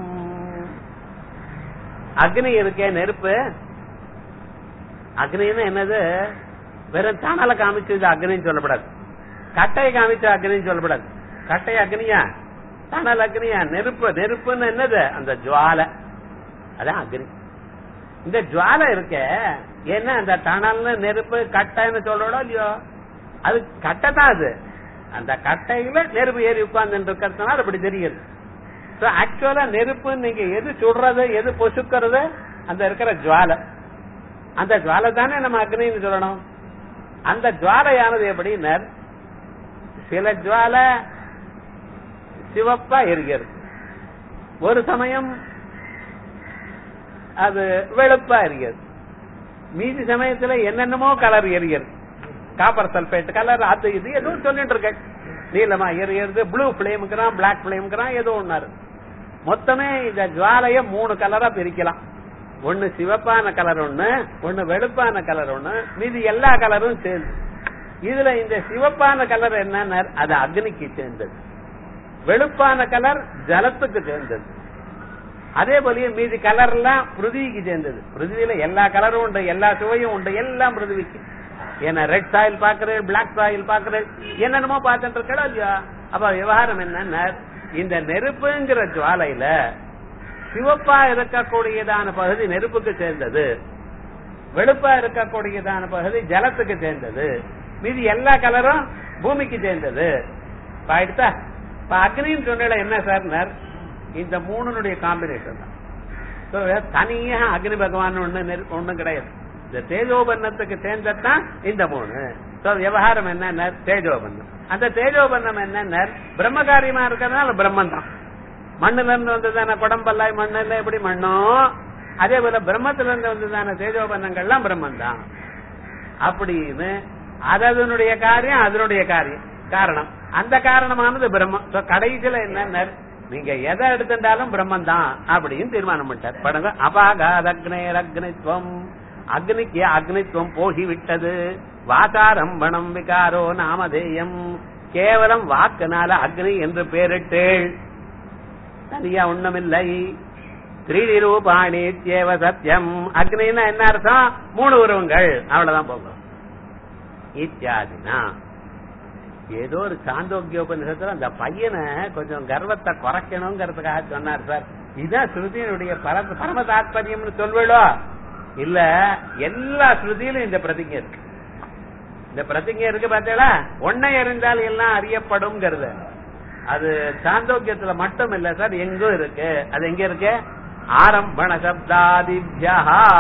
அக்னி இருக்கே நெருப்பு அக்னின்னு என்னது வெறும் தணலை காமிச்சு இது அக்னின்னு சொல்லப்படாது கட்டையை காமிச்ச அக்னின்னு சொல்லப்படாது கட்டை அக்னியா தணல் அக்னியா நெருப்பு நெருப்புன்னு என்னது அந்த ஜுவாலை அதான் அக்னி இந்த ஜுவாலை இருக்க என்ன அந்த தணல்னு நெருப்பு கட்டைன்னு சொல்றோடோ இல்லையோ அது கட்டை தான் அது அந்த கட்டையில நெருப்பு ஏறி உட்கார்ந்து இருக்கிறதுனால அப்படி தெரியுது ஆக்சுவலா நெருப்பு நீங்க எது சுடுறது எது பொசுக்கிறது அந்த இருக்கிற ஜுவாலை அந்த ஜுவாலை தானே நம்ம அக்னின்னு சொல்லணும் அந்த ஜுவாலையானது எப்படின்னர் சில ஜுவாலை சிவப்பா எரிகிறது ஒரு சமயம் அது வெளுப்பா எரிகிறது மீதி சமயத்துல என்னென்னமோ கலர் எரிகிறது காப்பர் சல்பேட் கலர் அது இது எதுவும் சொல்லிட்டு இருக்க நீலமா எரியறது ப்ளூ பிளேமுக்குறான் பிளாக் பிளேமுக்குறான் ஏதோ ஒன்னாரு மொத்தமே இந்த ஜுவாலைய மூணு கலரா பிரிக்கலாம் ஒண்ணு சிவப்பான கலர் ஒண்ணு ஒண்ணு வெளுப்பான கலர் ஒண்ணு மீதி எல்லா கலரும் சேர்ந்து இதுல இந்த சிவப்பான கலர் என்னன்னா அது அக்னிக்கு சேர்ந்தது வெளுப்பான கலர் ஜலத்துக்கு சேர்ந்தது அதே போலயே மீதி கலர் எல்லாம் பிருத்திவிக்கு சேர்ந்தது பிருத்திவில எல்லா கலரும் உண்டு எல்லா சுவையும் உண்டு எல்லாம் பிருத்திவிக்கு ஏன்னா ரெட் சாயில் பாக்குறேன் பிளாக் சாயில் பாக்குறேன் என்னென்னமோ பார்த்துட்டு இருக்கா இல்லையா அப்ப விவகாரம் என்னன்னா இந்த நெருப்புங்கிற ஜுவாலையில சிவப்பா இருக்கக்கூடியதான பகுதி நெருப்புக்கு சேர்ந்தது வெளுப்பா இருக்கக்கூடியதான பகுதி ஜலத்துக்கு சேர்ந்தது மீதி எல்லா கலரும் பூமிக்கு சேர்ந்தது ஆயிடுத்தா இப்ப அக்னின்னு சொன்ன என்ன சார் இந்த மூணுனுடைய காம்பினேஷன் தான் So, தனியா அக்னி பகவான் ஒண்ணு நெருப்பு ஒண்ணும் கிடையாது இந்த தேஜோபன்னத்துக்கு சேர்ந்ததான் இந்த மூணு So, விவகாரம் என்ன தேஜோபன்னம் அந்த தேஜோபன்னம் என்ன பிரம்ம காரியமா இருக்கிறதுனால பிரம்மன் தான் மண்ணுல இருந்து வந்ததான குடம்பல்லாய் மண்ணுல எப்படி மண்ணோ அதே போல பிரம்மத்துல இருந்து வந்ததான தேஜோபன்னங்கள்லாம் பிரம்மன் தான் அப்படின்னு அதனுடைய காரியம் அதனுடைய காரியம் காரணம் அந்த காரணமானது பிரம்மம் So, கடைசியில என்ன நீங்க எதை எடுத்துட்டாலும் பிரம்மன் தான் அப்படின்னு தீர்மானம் பண்ணிட்டார் படங்க அபாகாத அக்னேரக்னித்வம் அக்னிக்கு அக்னித்வம் போகிவிட்டது வாசாரம்பணம் விகாரோ நாமதேயம் கேவலம் வாக்குனால அக்னி என்று பேரிட்டேள் தனியா ஒண்ணுமில்லை த்ரீடி ரூபாணி தேவ சத்தியம் அக்னின்னா என்ன அர்த்தம் மூணு உருவங்கள் அவ்வளவுதான் போகும் இத்தியாதினா ஏதோ ஒரு சாந்தோக்கியோபனிஷத்துல அந்த பையனை கொஞ்சம் கர்வத்தை குறைக்கணுங்கிறதுக்காக சொன்னார் சார் இதுதான் ஸ்ருதியினுடைய பர- பரம தாத்பரியம்னு சொல்வேளோ இல்ல எல்லா ஸ்ருதியிலும் இந்த பிரதிஜை இருக்கு இந்த பிரதிஜை இருக்கு பார்த்தீங்களா ஒன்னை அறிந்தால் எல்லாம் அறியப்படும்ங்கிறது அது சாந்தோக்கியத்துல மட்டும் இல்ல சார் எங்கும் இருக்கு அது எங்க இருக்கு ஆரம்பண சப்தாதிபியா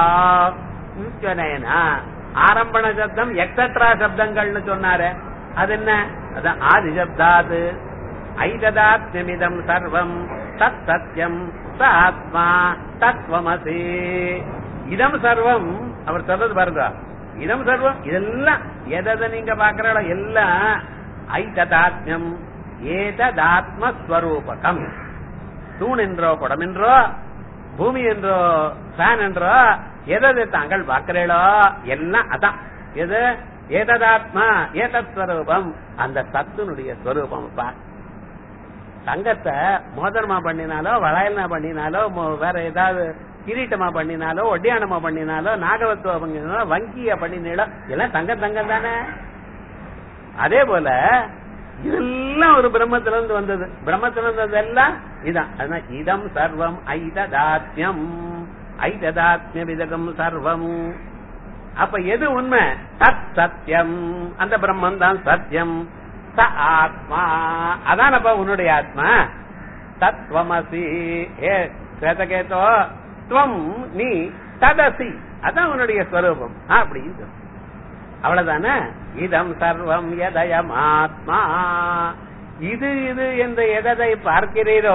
ஆரம்பண சப்தம் எக்ஸட்ரா சப்தங்கள்னு சொன்னாரு அது என்ன அதான் ஆதி சப்தாது ஐததாத்மிதம் சர்வம் தத் சத்தியம் ச ஆத்மா தத்வமசி இதம் சர்வம் அவர் சொல்றது பாருங்க இதம் சர்வம் இதெல்லாம் எதை நீங்க பாக்குறோ எல்லாம் ஐததாத்மியம் ஏததாத்மஸ்வரூபகம் தூண் என்றோ குடம் என்றோ பூமி என்றோ ஃபேன் என்றோ எதை தாங்கள் பார்க்கிறீளோ எல்லாம் அதான் எது ஏததாத்மா ஏதத் ஸ்வரூபம் அந்த சத்துனுடைய ஸ்வரூபம் பா தங்கத்தை மோதிரமா பண்ணினாலோ வளையலமா பண்ணினாலோ மோ- வேற ஏதாவது கிரீட்டமா பண்ணினாலோ ஒட்டியானமா பண்ணினாலோ நாகவத்துவ பண்ணினாலோ வங்கிய பண்ணினாலோ எல்லாம் தங்கம் தங்கம் தானே அதே போல இதெல்லாம் ஒரு பிரம்மத்துல இருந்து வந்தது பிரம்மத்துல இருந்து வந்ததெல்லாம் இதான் அதனால இதம் சர்வம் ஐததாத்யம் ஐததாத்மிய விதகம் சர்வம் அப்ப எது உண்மை தத் சத்தியம் அந்த பிரம்மன் தான் சத்தியம் ச ஆத்மா அதானப்பா உன்னுடைய ஆத்மா தத்வமசி ஏ ஸ்வேதகேதோ துவம் நீ ததசி அதான் உன்னுடைய ஸ்வரூபம் அப்படின்னு சொல்லு. அவ்வளவுதானே இதம் சர்வம் எதயம் ஆத்மா இது இது என்று எதை பார்க்கிறீரோ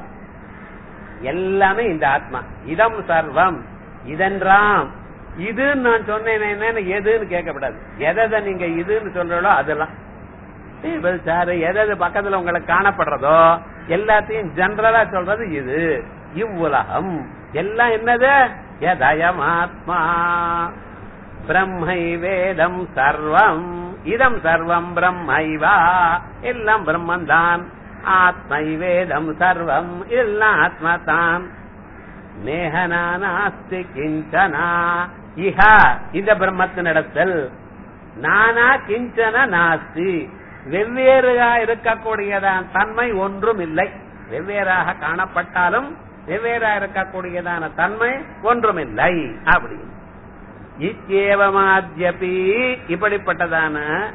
எல்லாமே இந்த ஆத்மா இதம் சர்வம் இதென்றாம் இது நான் சொன்னேன் என்னன்னு எதுன்னு கேட்கக்கூடாது எதை நீங்க இதுன்னு சொல்றீங்களோ அதெல்லாம் டேபிள் சேர் எது பக்கத்துல உங்களுக்கு காணப்படுறதோ எல்லாத்தையும் ஜெனரலா சொல்றது இது இவ்வுலகம் எல்லாம் என்னது எதயம் ஆத்மா பிரம்மை வேதம் சர்வம் இதம் சர்வம் பிரம்மைவா எல்லாம் பிரம்மன் தான் ஆத்மை வேதம் சர்வம் எல்லாம் ஆத்மா தான் நேஹனா நாஸ்தி கிஞ்சனா இஹா இந்த பிரம்மத்தினிடத்தில் நானா கிஞ்சன நாஸ்தி வெவ்வேறுగా இருக்கக்கூடியதான தன்மை ஒன்றும் இல்லை வெவ்வேறாக காணப்பட்டாலும் வெவ்வேறா இருக்கக்கூடியதான தன்மை ஒன்றும் இல்லை அப்படின்னு இத்தியேவமாத்யபி இப்படிப்பட்டதான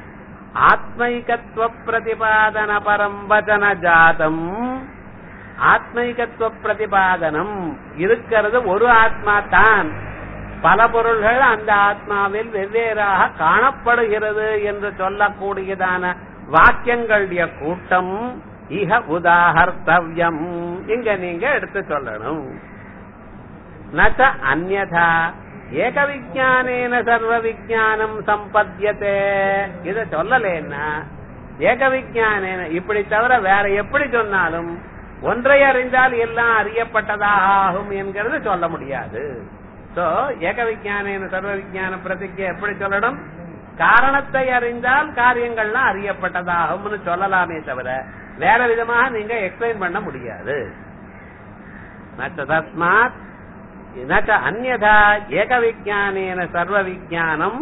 ஆத்மைகத்துவ பிரதிபாதன பரம் வச்சன ஜாதம் ஆத்மைகத்துவ பிரதிபாதனம் இருக்கிறது ஒரு ஆத்மா தான் பல பொருள்கள் அந்த ஆத்மாவில் வெவ்வேறாக காணப்படுகிறது என்று சொல்லக்கூடியதான வாக்கியங்களுடைய கூட்டம் இக உதாகர்த்தவ்யம் இங்க நீங்க எடுத்து சொல்லணும் நச்ச அந்யதா ஏக விஜானேன சர்வ விஜானம் சம்பத்தியதே இத சொல்லலேன்னா ஏக விஞ்ஞானேன இப்படி தவிர வேற எப்படி சொன்னாலும் ஒன்றை அறிந்தால் எல்லாம் அறியப்பட்டதாக ஆகும் என்கிறது சொல்ல முடியாது சோ ஏக விஞ்ஞானேன சர்வ விஞ்ஞான பிரதிஜை எப்படி சொல்லணும் காரணத்தை அறிந்தால் காரியங்கள்லாம் அறியப்பட்டதாகும்னு சொல்லலாமே தவிர வேற விதமாக நீங்க எக்ஸ்பிளைன் பண்ண முடியாது நச்ச தஸ்மாத் நச்ச அந்யதா ஏக விஜானேன சர்வ விஜானம்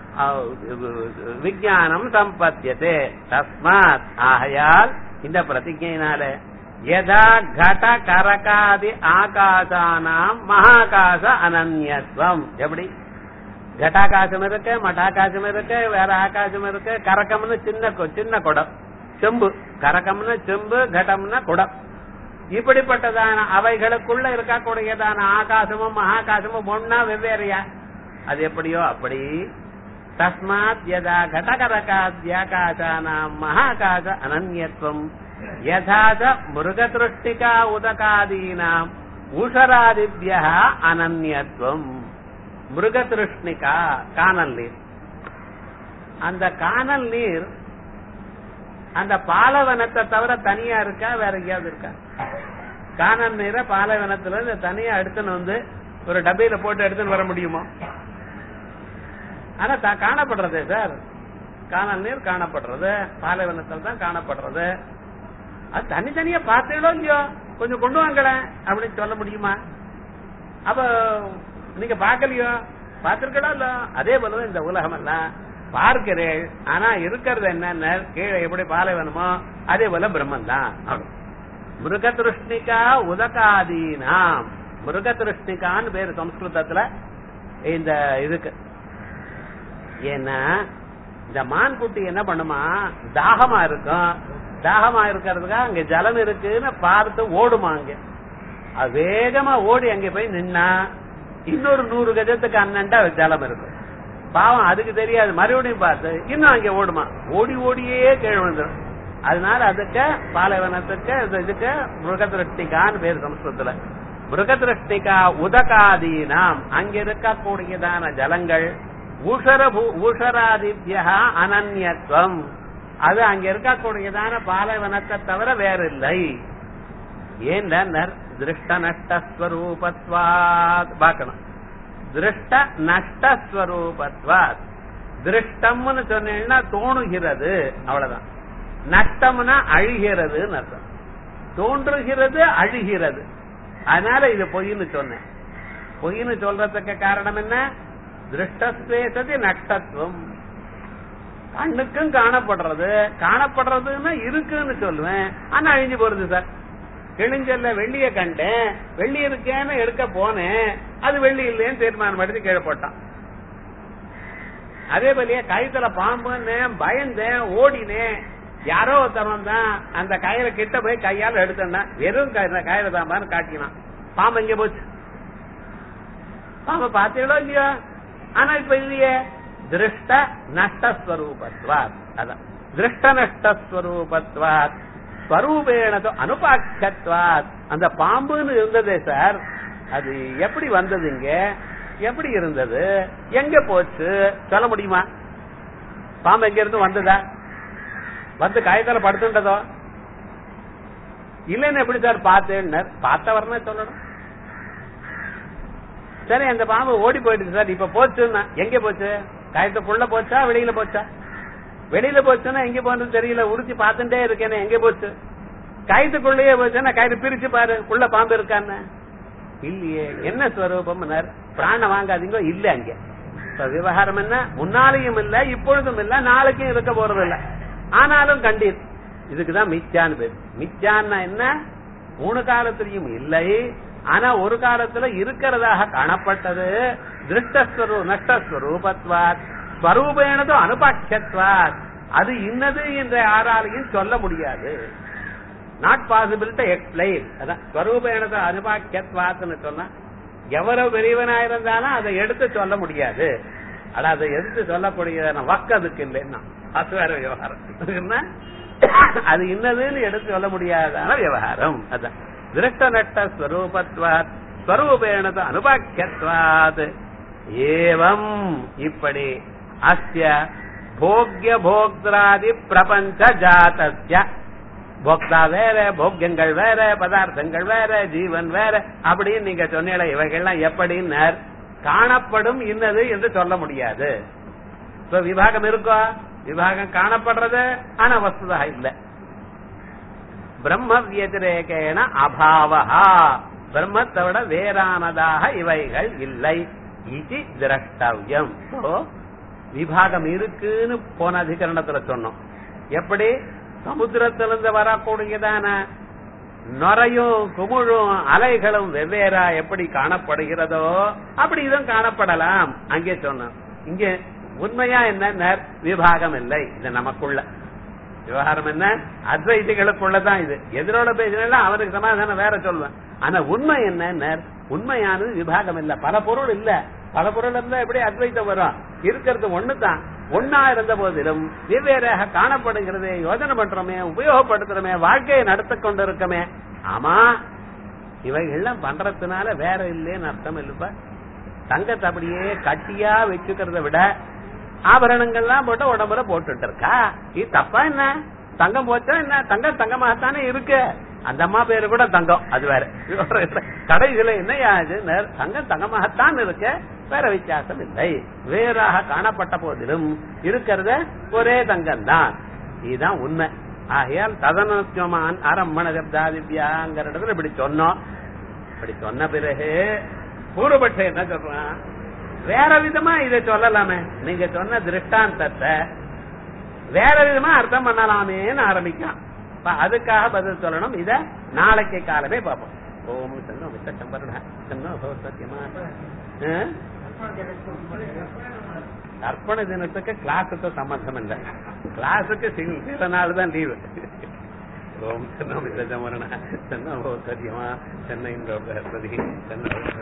விஜானம் சம்பத்தியதே தஸ்மாத் ஆகையால் இந்த பிரதிஜையினால யதா கட கரகாதி ஆகாசானாம் மகாகாச அனன்யத்துவம் எப்படி கட்டாகாசம் இருக்கு மட்டாகாசம் இருக்கு வேற ஆகாசம் இருக்கு கரகம்னு சின்ன கொ- சின்ன குடம் செம்பு கரகம்னு செம்பு கடம்னா குடம் இப்படிப்பட்டதான அவைகளுக்குள்ள இருக்கக்கூடியதான ஆகாசமும் மகாகாசமும் ஒன்னா வெவ்வேறையா அது எப்படியோ அப்படி தஸ்மாத் யதா கடகரகாத்யாகாசானாம் மகாகாச அனன்யத்துவம் யதாத மிருகதிருஷ்டிகா உதகாதீனாம் ஊஷராதிபிய அனன்யத்துவம் மிருகதிருஷ்ணிகா காணல் நீர் அந்த காணல் நீர் அந்த பாலவனத்தை தவிர தனியா இருக்கா வேற எங்கேயாவது இருக்கா காணல் நீரை பாலைவனத்துல இருந்து தனியா எடுத்துன்னு வந்து ஒரு டப்பையில போட்டு எடுத்துன்னு வர முடியுமா ஆனா தா- காணப்படுறதே சார் காணல் நீர் காணப்படுறது பாலைவனத்தில் தான் காணப்படுறது அது தனித்தனியா பார்த்தீங்களோ இல்லையோ கொஞ்சம் கொண்டு வாங்களேன் அப்படின்னு சொல்ல முடியுமா அப்ப நீங்க பார்க்கலையோ பார்த்திருக்கடா இல்ல அதே போல இந்த உலகம் எல்லாம் பார்க்கிறேன் ஆனா இருக்கிறது என்னன்னு கீழே எப்படி பாலைவனமோ அதே போல பிரம்மன் தான் மிருகதிருஷ்ணிகா உதகாதீனாம் மிருகதிருஷ்ணிகான்னு பேரு சம்ஸ்கிருதத்துல இந்த இதுக்கு ஏன்னா இந்த மான்குட்டி என்ன பண்ணுமா தாகமா இருக்கும் தாகமா இருக்கிறதுக்காக அங்க ஜலம் இருக்குன்னு பார்த்து ஓடுமா அங்க அது வேகமா ஓடி அங்க போய் நின்னா இன்னொரு நூறு கஜத்துக்கு அண்ணன்டா ஜலம் இருக்கும் பாவம் அதுக்கு தெரியாது மறுபடியும் பார்த்து இன்னும் அங்க ஓடுமா ஓடி ஓடியே கீழ் விழுந்துடும் அதனால அதுக்கு பாலைவனத்துக்கு இது- இதுக்கு மிருகதிருஷ்டிகான்னு பேர் சம்ஸ்கிருதத்துல மிருகதிருஷ்டிகா உதகாதீனாம் அங்க இருக்கக்கூடியதான ஜலங்கள் ஊஷரபூ ஊஷராதித்யா அனன்யத்துவம் அது அங்க இருக்கக்கூடியதான பாலைவனத்தை தவிர வேறில்லை ஏன் திருஷ்ட நஷ்டஸ்வரூபத்வாத் பார்க்கணும் திருஷ்ட நஷ்டஸ்வரூபத்வாத் திருஷ்டம்னு சொன்னீங்கன்னா தோணுகிறது அவ்வளவுதான் நஷ்டம்னா அழிகிறதுன்னு அர்த்தம் தோன்றுகிறது அழிகிறது அதனால இது பொய்ன்னு சொன்னேன் பொய்ன்னு சொல்றதுக்கு காரணம் என்ன திருஷ்டஸ்வேசதி நஷ்டத்துவம் கண்ணுக்கும் காணப்படுறது காணப்படுறதுன்னா இருக்குன்னு சொல்லுவேன் ஆனா அழிஞ்சு போறது சார் கிழிஞ்சல்ல வெள்ளிய கண்டேன் வெள்ளி இருக்கேன்னு எடுக்க போனேன் அது வெள்ளி இல்லைன்னு தீர்மானம் எடுத்து கீழே போட்டான் அதே போலயே கழுத்துல பாம்புன்னேன் பயந்தேன் ஓடினேன் யாரோ ஒருத்தவன் தான் அந்த கயிறை கிட்ட போய் கையால எடுத்தேன்னா வெறும் கயிறு கயிறு தான் காட்டினான் பாம்பு எங்க போச்சு பாம்பை பார்த்தீங்களோ இல்லையோ ஆனா இப்ப இல்லையே திருஷ்ட நஷ்டஸ்வரூபத்வாத் அதான் திருஷ்ட நஷ்டஸ்வரூபத்வாத் ஸ்வரூபேணதோ அனுபாட்சத்வாத் அந்த பாம்புன்னு இருந்ததே சார் அது எப்படி வந்தது இங்க எப்படி இருந்தது எங்க போச்சு சொல்ல முடியுமா பாம்பு எங்க இருந்து வந்ததா வந்து காயத்தால படுத்துட்டதோ இல்லன்னு எப்படி சார் பார்த்தேன்னு பார்த்தவர்னே சொல்லணும் சரி அந்த பாம்பு ஓடி போயிடுச்சு சார் இப்ப போச்சுன்னா எங்க போச்சு காயத்துக்குள்ள போச்சா வெளியில போச்சா வெளியில போச்சுன்னா எங்க போனது தெரியல உடுத்தி பார்த்துட்டே இருக்கேன்னு எங்க போச்சு கயத்துக்குள்ளேயே போச்சுன்னா கயிறு பிரிச்சு பாரு உள்ள பாம்பு இருக்கான்னு இல்லையே என்ன ஸ்வரூபம் பிராண வாங்காதீங்க இல்ல அங்க இப்ப விவகாரம் என்ன முன்னாலேயும் இல்ல இப்பொழுதும் இல்ல நாளைக்கும் இருக்க போறது இல்ல ஆனாலும் கண்டீர் இதுக்குதான் மிச்சான்னு பேர் மிச்சான்னா என்ன மூணு காலத்திலையும் இல்லை ஆனா ஒரு காலத்துல இருக்கிறதாக காணப்பட்டது திருஷ்டஸ்வரூ நஷ்டஸ்வரூபத்வாத் ஸ்வரூபேனதோ அனுபாட்சத்வாத் அது இன்னது என்ற யாராலையும் சொல்ல முடியாது நாட் பாசிபிள் டு எக்ஸ்பிளைன் அதான் ஸ்வரூபேனதோ அனுபாட்சத்வாத்னு சொன்னா எவ்வளவு பெரியவனா இருந்தாலும் அதை எடுத்து சொல்ல முடியாது ஆனா அதை எடுத்து சொல்லக்கூடிய வக்கு அதுக்கு இல்லைன்னா அது வேற விவகாரம் என்ன? அது இன்னதுன்னு எடுத்து சொல்ல முடியாதான விவகாரம் அதான் திருஷ்ட நட்ட ஸ்வரூபத்வாத் ஸ்வரூபேணது அனுபாக்கியத்வாத் ஏவம் இப்படி அஸ்ய போக்ய போக்திராதி பிரபஞ்ச ஜாதஸ்ய போக்தா வேற போக்கியங்கள் வேற பதார்த்தங்கள் வேற ஜீவன் வேற அப்படின்னு நீங்க சொன்னீங்களே இவைகள்லாம் எப்படின்னு காணப்படும் இன்னது என்று சொல்ல முடியாது இப்ப விபாகம் இருக்கோ விபாகம் காணப்படுறது ஆனா வஸ்துதா இல்ல பிரம்ம வியதிரேகேன அபாவஹா பிரம்மத்தை விட வேறானதாக இவைகள் இல்லை இது திரஷ்டவியம் So, விபாகம் இருக்குன்னு போன அதிகரணத்துல சொன்னோம் எப்படி சமுத்திரத்திலிருந்து வரக்கூடியதான நுரையும் குமிழும் அலைகளும் வெவ்வேறா எப்படி காணப்படுகிறதோ அப்படி இதுவும் காணப்படலாம் அங்கே சொன்னோம் இங்கே உண்மையா என்ன விபாகம் இல்லை இது நமக்குள்ள விவகாரம் என்ன அத்வைதிகளுக்குள்ளதான் இது எதிரோட பேசினா அவனுக்கு சமாதானம் வேற சொல்லுவேன் ஆனா உண்மை என்ன உண்மையானது விபாகம் இல்ல பல பொருள் இல்ல பல பொருள் இருந்தா எப்படி அத்வைத்தம் வரும் இருக்கிறது ஒண்ணுதான் ஒன்னா இருந்த போதிலும் வெவ்வேறாக காணப்படுகிறதே யோஜனை பண்றோமே உபயோகப்படுத்துறோமே வாழ்க்கையை நடத்த கொண்டிருக்கமே ஆமா இவைகள்லாம் பண்றதுனால வேற இல்லைன்னு அர்த்தம் இல்லப்ப தங்கத்தை அப்படியே கட்டியா வச்சுக்கிறத விட ஆபரணங்கள்லாம் போட்டு உடம்புல போட்டுட்டு இருக்கா இது தப்பா என்ன தங்கம் போச்சா என்ன தங்கம் தங்கமாகத்தானே இருக்கு அந்த அம்மா பேரு கூட தங்கம் அது வேற கடைசியில என்ன தங்கம் தங்கமாகத்தான் இருக்கு வேற வித்தியாசம் இல்லை வேறாக காணப்பட்ட போதிலும் இருக்கிறத ஒரே தங்கம் தான் இதுதான் உண்மை ஆகையால் ததனத்யமான் அரம்மண சப்தாதித்யாங்கிற இடத்துல இப்படி சொன்னோம் இப்படி சொன்ன பிறகு பூர்வபட்சம் என்ன சொல்றான் வேற விதமா இதை சொல்லலாமே நீங்க சொன்ன திருஷ்டாந்தத்தை வேற விதமா அர்த்தம் பண்ணலாமேன்னு ஆரம்பிக்கலாம் அதுக்காக பதில் சொல்லணும் இத நாளைக்கு காலமே பார்ப்போம் ஓம் சன்னோ விசம்பரண சன்னோ சத்தியமா அர்ப்பண தினத்துக்கு கிளாஸுக்கு சம்பந்தம் இல்லை கிளாஸுக்கு சில நாள் தான் லீவு ஓம் சன்னோ விசம்பரண சன்னோ சத்தியமா சென்னை பிரகஸ்பதி சன்னோ